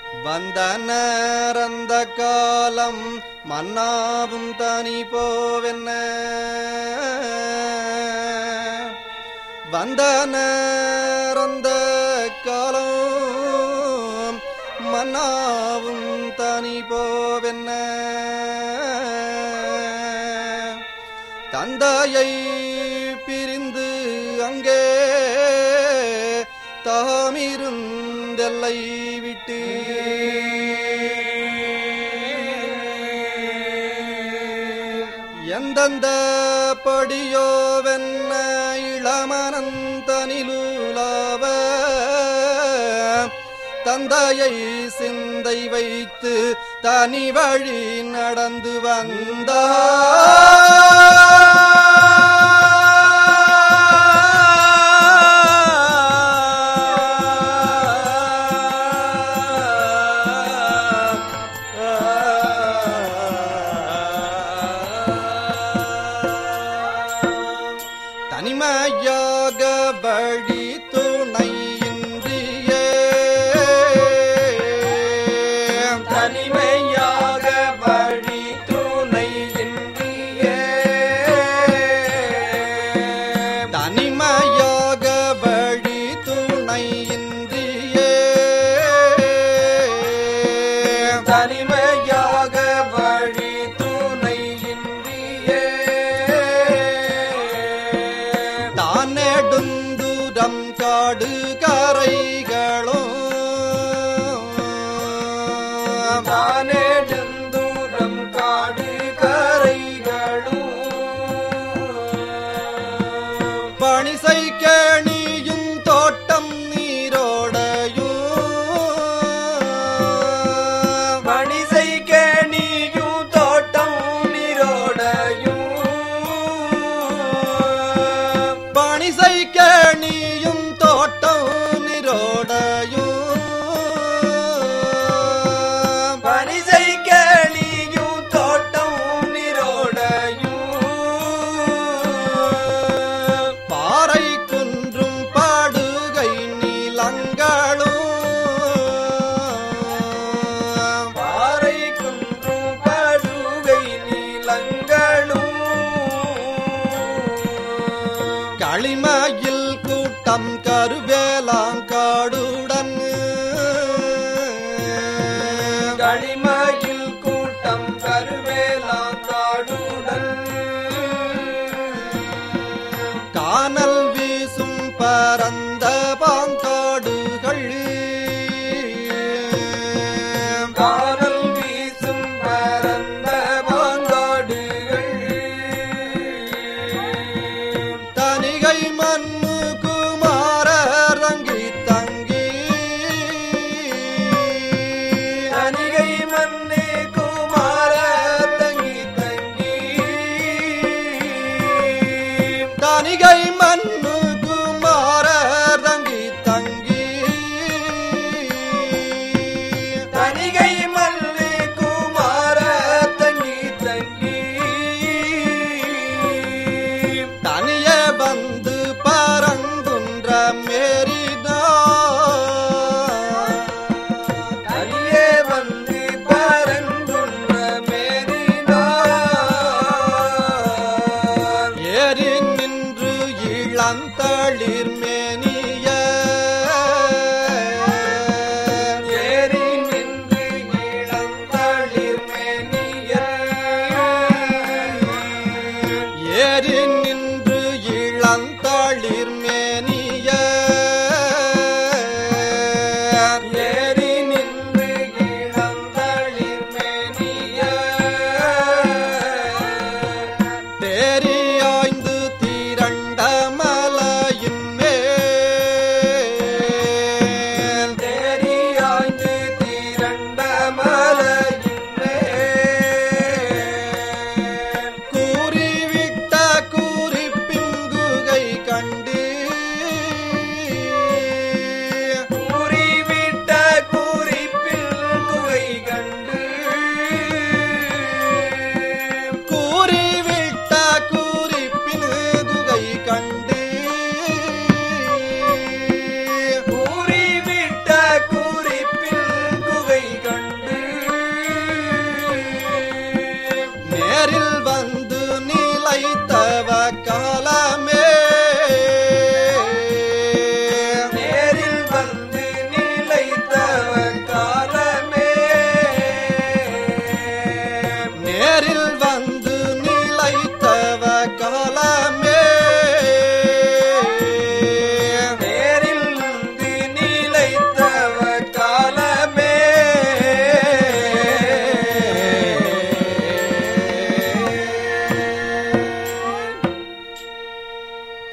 வந்தனர் அந்த காலம் மன்னாவும் தனி போவென்ன வந்தனர் அந்த காலம் மன்னாவும் தனி போவென்ன தந்தையை பிரிந்து அங்கே தாமிருந்தெல்லை விட்டு எந்தெந்த படியோவென்ன இளமனந்தனிலுலாவ தந்தையை சிந்தை வைத்து தனி வழி நடந்து வந்தார் தனிமையாக வழி துணையின்றியே தனிமையாக வழி துணை இன்றியே தனிமையாக வழி துணையின்றியே தனிமையாக வழி துணை இன்றியே தான் நெடுந்துரம் காடு கரைகளும் தானெடுந்தூரம் காடு கரைகளும் பணிசை கேணியும் தோட்டம் நீரோடையும் மணிசை கேணியும் தோட்டம் நீரோடையும் பணிசை கேணியும் தோட்டம் நீரோடையும் பனிசை கேணியும் தோட்டம் நீரோடையும் பாறை குன்றும் பாடுகை நீலங்களும் பாறை குன்றும் படுகை நீலங்களும் களிமயில் கூட்டம் கருவேலா